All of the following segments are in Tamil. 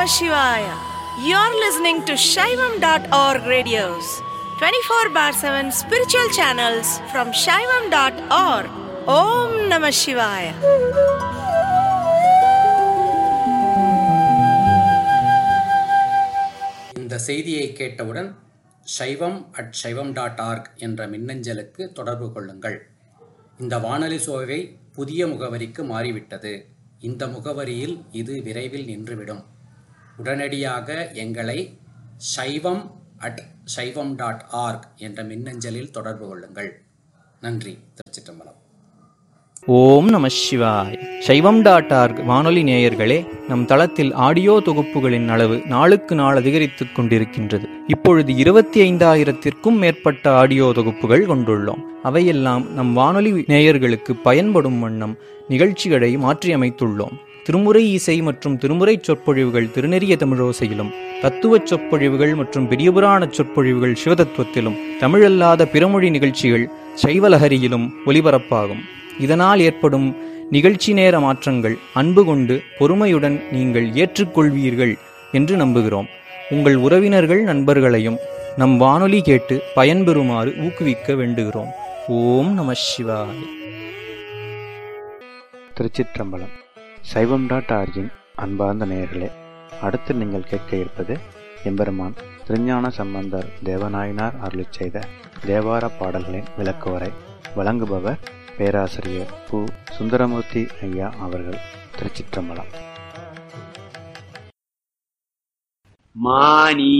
Namah Shivaya. You're listening to Shaivam.org radios, 24 bar 7 spiritual channels from Shaivam.org. Om Namah Shivaya. இந்த செய்தியை கேட்டவுடன் சைவம் அட் சைவம் டாட் ஆர்க் என்ற மின்னஞ்சலுக்கு தொடர்பு கொள்ளுங்கள் இந்த வானொலி சோவை புதிய முகவரிக்கு மாறிவிட்டது இந்த முகவரியில் இது விரைவில் நின்றுவிடும் உடனடியாக எங்களை சைவம் அட் சைவம் டாட் ஆர்க் என்ற மின்னஞ்சலில் தொடர்பு கொள்ளுங்கள் நன்றி திருச்சிற்றம்பலம் ஓம் நம சிவாய் சைவம் டாட் ஆர்க் வானொலி நேயர்களே நம் தளத்தில் ஆடியோ தொகுப்புகளின் அளவு நாளுக்கு நாள் அதிகரித்துக் கொண்டிருக்கின்றது இப்பொழுது இருபத்தி ஐந்தாயிரத்திற்கும் மேற்பட்ட ஆடியோ தொகுப்புகள் கொண்டுள்ளோம் அவையெல்லாம் நம் வானொலி நேயர்களுக்கு பயன்படும் வண்ணம் நிகழ்ச்சிகளை மாற்றியமைத்துள்ளோம் திருமுறை இசை மற்றும் திருமுறை சொற்பொழிவுகள் திருநெறிய தமிழோசையிலும் தத்துவ சொற்பொழிவுகள் மற்றும் பெரியபுராண சொற்பொழிவுகள் சிவதத்துவத்திலும் தமிழல்லாத பிறமொழி நிகழ்ச்சிகள் சைவலஹரியிலும் ஒலிபரப்பாகும் இதனால் ஏற்படும் நிகழ்ச்சி நேர மாற்றங்கள் அன்பு கொண்டு பொறுமையுடன் நீங்கள் ஏற்றுக்கொள்வீர்கள் என்று நம்புகிறோம் உங்கள் உறவினர்கள் நண்பர்களையும் நம் வானொலி கேட்டு பயன்பெறுமாறு ஊக்குவிக்க வேண்டுகிறோம் ஓம் நம சிவாய திருச்சிற்றம்பலம் சைவம் டாட் ஆர்ஜின் அன்பார்ந்த நேயர்களே அடுத்து நீங்கள் கேட்க இருப்பது எம்பெருமான் திருஞான சம்பந்தர் தேவநாயனார் அருளிச் செய்த தேவார பாடல்களின் விளக்குவரை வழங்குபவர் பேராசிரியர் பு சுந்தரமூர்த்தி ஐயா அவர்கள் திருச்சிற்றம்பலம் மானி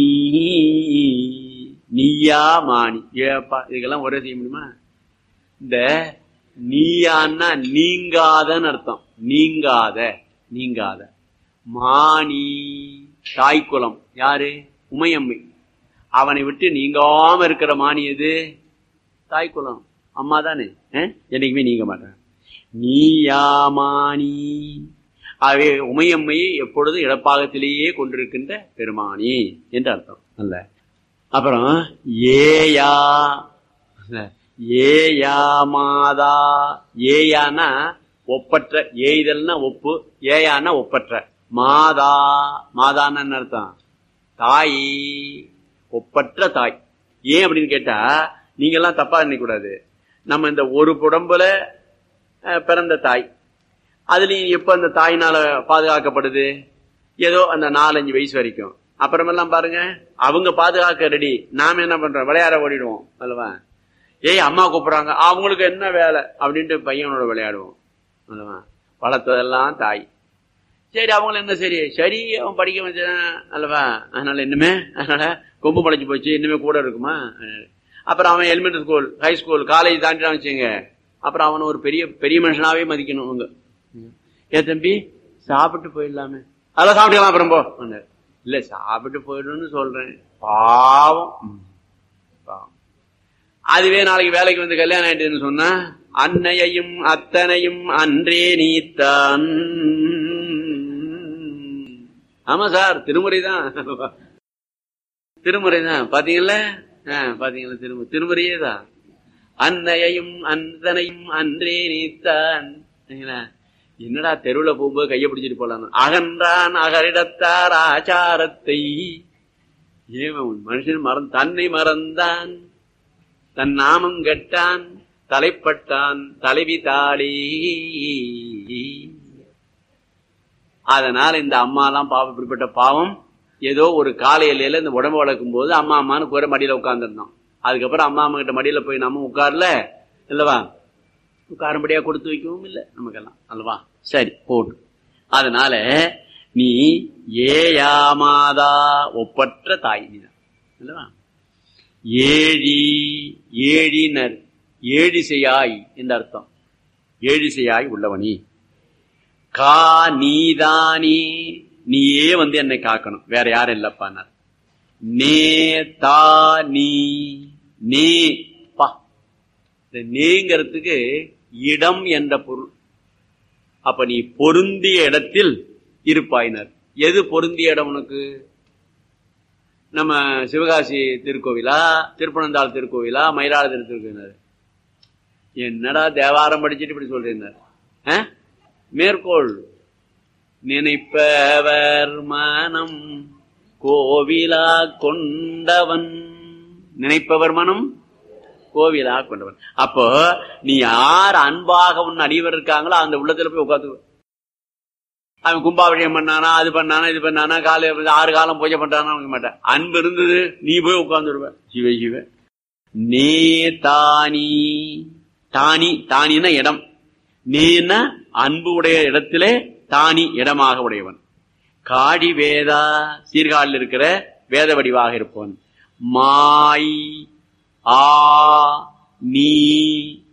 நீயா மானி ஏப்பா இதுக்கெல்லாம் ஒரே செய்ய முடியுமா இந்த நீயான்னா நீங்காதன்னு அர்த்தம் நீங்காத நீங்காத மானி தாய்க்குலம் யாரு உமையம்மை அவனை விட்டு நீங்காம இருக்கிற மானி எது தாய்க்குலம் அம்மா தானே என்னைக்குமே நீங்க மாட்டேன் நீயா மானி ஆகவே உமையம்மையை எப்பொழுதும் இடப்பாகத்திலேயே கொண்டிருக்கின்ற பெருமானி என்று அர்த்தம் அல்ல அப்புறம் ஏயா ஏயா மாதா ஏயானா ஒப்பற்ற ஏய்தல்னா ஒப்பு ஏயானா ஒப்பற்ற மாதா மாதான்னு என்ன அர்த்தம் தாய் ஒப்பற்ற தாய் ஏன் அப்படின்னு கேட்டா நீங்க எல்லாம் தப்பா நினைக்கூடாது நம்ம இந்த ஒரு புடம்புல பிறந்த தாய் அதுலயும் எப்ப அந்த தாயினால பாதுகாக்கப்படுது ஏதோ அந்த நாலஞ்சு வயசு வரைக்கும் அப்புறமெல்லாம் பாருங்க அவங்க பாதுகாக்க ரெடி நாம என்ன பண்றோம் விளையாட ஓடிடுவோம் அல்லவா ஏய் அம்மா கூப்பிடுறாங்க அவங்களுக்கு என்ன வேலை அப்படின்ட்டு பையனோட விளையாடுவோம் அல்லவா வளர்த்ததெல்லாம் தாய் சரி அவங்கள என்ன சரி சரி அவன் படிக்க வச்சான் அல்லவா அதனால இன்னுமே அதனால கொம்பு படைச்சு போச்சு இன்னுமே கூட இருக்குமா அப்புறம் அவன் elementary school high school college தாண்டிட்டான் வச்சுங்க அப்புறம் அவனை ஒரு பெரிய பெரிய மனுஷனாவே மதிக்கணும் அவங்க ஏ தம்பி சாப்பிட்டு போயிடலாமே அதெல்லாம் சாப்பிட்டுக்கலாம் அப்புறம் போ இல்ல சாப்பிட்டு போயிடும்னு சொல்றேன் பாவம் பாவம் அதுவே நாளைக்கு வேலைக்கு வந்து கல்யாணம் ஆயிட்டுன்னு சொன்னா அன்னையையும் அத்தனையும் அன்றே நீத்தான் ஆமா சார் திருமுறை தான் திருமுறை தான் பாத்தீங்கல்ல பாத்தீங்களா திருமுறை திருமுறையே தான் அன்னையையும் அந்தனையும் அன்றே நீத்தான் என்னடா தெருவில் போகும்போது கைய பிடிச்சிட்டு போலாம் அகன்றான் அகரிடத்தார் ஆச்சாரத்தை ஏவன் மனுஷன் மறந்து தன்னை மறந்தான் தன் நாமம் கெட்டான் தலைப்பட்டான் தலைவி தாளி அதனால இந்த அம்மா எல்லாம் பாவம் இப்படிப்பட்ட பாவம் ஏதோ ஒரு காலையில இந்த உடம்பு வளர்க்கும் போது அம்மா அம்மான்னு கூற மடியில உட்கார்ந்துருந்தோம் அதுக்கப்புறம் அம்மா அம்மா கிட்ட மடியில போய் நம்ம உட்கார்ல இல்லவா உட்காரும்படியா கொடுத்து வைக்கவும் இல்லை நமக்கெல்லாம் அல்லவா சரி போட்டு அதனால நீ ஏயாமாதா ஒப்பற்ற தாய் நீதான் இல்லவா ஏழி ஏழினர் ஏழிசையாய் என்று அர்த்தம் ஏழிசையாய் உள்ளவனி கா நீதானி நீயே வந்து என்னை காக்கணும் வேற யாரும் இல்லப்பானார் நே தா நீ நே பா இந்த நேங்கிறதுக்கு இடம் என்ற பொருள் அப்ப நீ பொருந்திய இடத்தில் இருப்பாயினர் எது பொருந்திய இடம் உனக்கு நம்ம சிவகாசி திருக்கோவிலா திருப்பனந்தாள் திருக்கோவிலா மயிலாடுதுறை திருக்கோவிலார் என்னடா தேவாரம் படிச்சுட்டு இப்படி சொல்றீங்க மேற்கோள் நினைப்பவர் மனம் கோவிலா கொண்டவன் நினைப்பவர் மனம் கோவிலா கொண்டவன் அப்போ நீ யார் அன்பாக உன் அடிவர் இருக்காங்களோ அந்த உள்ளத்துல போய் உட்காந்து அவன் கும்பாபிஷேகம் பண்ணானா அது பண்ணானா இது பண்ணானா காலை ஆறு காலம் பூஜை பண்றானா மாட்டேன் அன்பு இருந்தது நீ போய் உட்கார்ந்துருவ சிவ சிவ நே தானி தானி தானின்னா இடம் நீன்னா அன்பு உடைய இடத்திலே தானி இடமாக உடையவன் காடி வேதா சீர்காழில் இருக்கிற வேத வடிவாக இருப்பவன் மாய் ஆ நீ